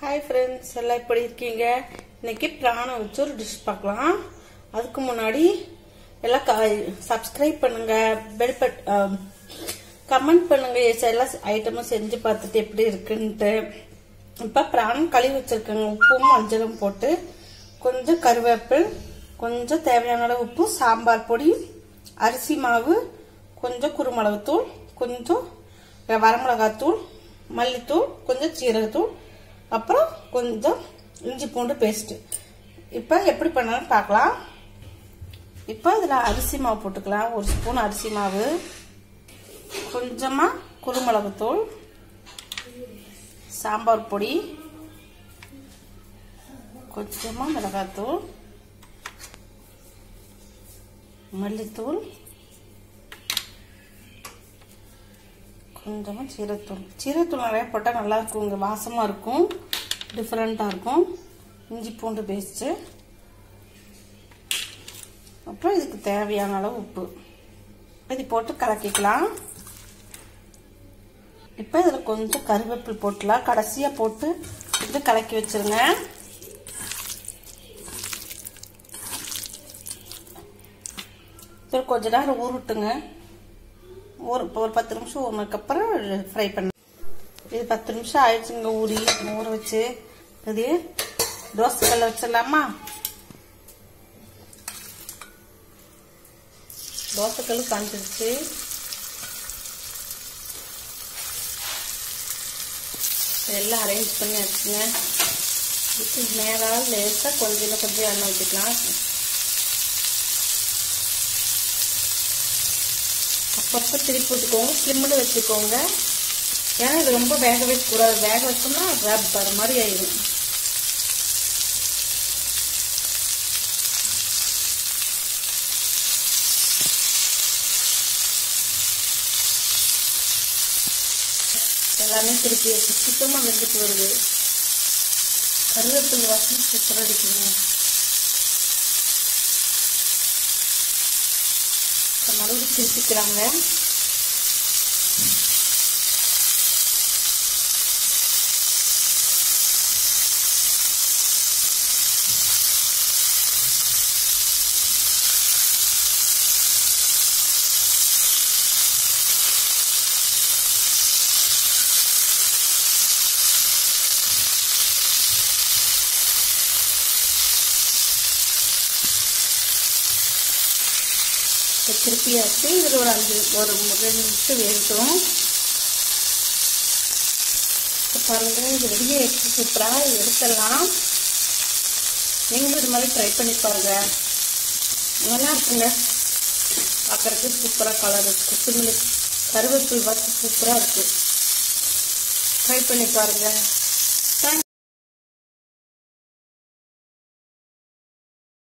hi friends எல்லாம் எப்படி இருக்கீங்க இன்னைக்கு பிராணம் வச்சு ஒரு டிஷ் பார்க்கலாம் அதுக்கு முன்னாடி எல்லாம் சப்ஸ்கிரைப் பண்ணுங்க பெல் பட் கமெண்ட் பண்ணுங்க எஸ் எல்லா ஐட்டமும் செஞ்சு பார்த்துட்டு எப்படி இருக்குன்ட்டு இப்போ பிராணம் கழுவி வச்சிருக்கேங்க உப்பும் மஞ்சளும் போட்டு கொஞ்சம் கருவேப்பில் கொஞ்சம் தேவையான அளவு உப்பு சாம்பார் பொடி அரிசி மாவு கொஞ்சம் குருமிளகுத்தூள் கொஞ்சம் வரமிளகாத்தூள் மல்லித்தூள் கொஞ்சம் சீரகத்தூள் அப்புறம் கொஞ்சம் இஞ்சி பூண்டு பேஸ்ட் இப்போ எப்படி பண்ணலாம்னு பார்க்கலாம் இப்போ இதில் அரிசி மாவு போட்டுக்கலாம் ஒரு ஸ்பூன் அரிசி மாவு கொஞ்சமாக குருமிளகுத்தூள் சாம்பார் பொடி கொஞ்சமாக மிளகாத்தூள் மல்லித்தூள் கொஞ்சமாக சீரத்தூள் சீரத்தூள் நிறைய போட்டால் நல்லா இருக்கும் இங்கே வாசமாக இருக்கும் டிஃப்ரெண்ட்டாக இருக்கும் இஞ்சி பூண்டு பேஸ்ட்டு அப்புறம் இதுக்கு தேவையான அளவு உப்பு இது போட்டு கலக்கிக்கலாம் இப்போ இதில் கொஞ்சம் கருவேப்பில் போட்டுலாம் கடைசியாக போட்டு இது கலக்கி வச்சிருங்க இதில் கொஞ்ச நேரம் ஊருட்டுங்க ஒரு ஒரு பத்து நிமிஷம் ஊறினதுக்கப்புறம் ஃப்ரை பண்ண இது பத்து நிமிஷம் ஆயிடுச்சுங்க ஊறி ஊற வச்சு இது தோசை கல்ல வச்சிடலாமா தோசைக்கல் காஞ்சிருச்சு எல்லாம் அரேஞ்ச் பண்ணி வச்சுங்க இதுக்கு மேலே லேசாக கொஞ்சம் கொஞ்சம் எண்ணெய் ஊற்றிக்கலாம் அப்பப்போ திருப்பி விட்டுக்கோங்க ஸ்லிம்மில் வச்சுக்கோங்க ஏன்னா இது ரொம்ப வேக வைக்கக்கூடாது வேக வச்சோம்னா ரப் வர மாதிரி ஆயிடும் எல்லாமே திருப்பி வச்சு சுத்தமாக வெந்துட்டு வருது கருவேப்பில் வாசனை சூப்பராக அடிக்குங்க மறுபடியும் திருப்பிக்கிறாங்க திருப்பியாச்சு இதில் ஒரு அஞ்சு ஒரு ரெண்டு நிமிஷம் வேகட்டும் பாருங்க இது ரெடியாக எடுத்து சூப்பராக எடுத்துடலாம் நீங்களும் இது மாதிரி ட்ரை பண்ணி பாருங்க நல்லா இருக்குங்க பார்க்குறதுக்கு சூப்பராக கலர் கொத்தமல்லி கருவேப்பில் பார்த்து சூப்பராக இருக்குது ட்ரை பண்ணி பாருங்கள்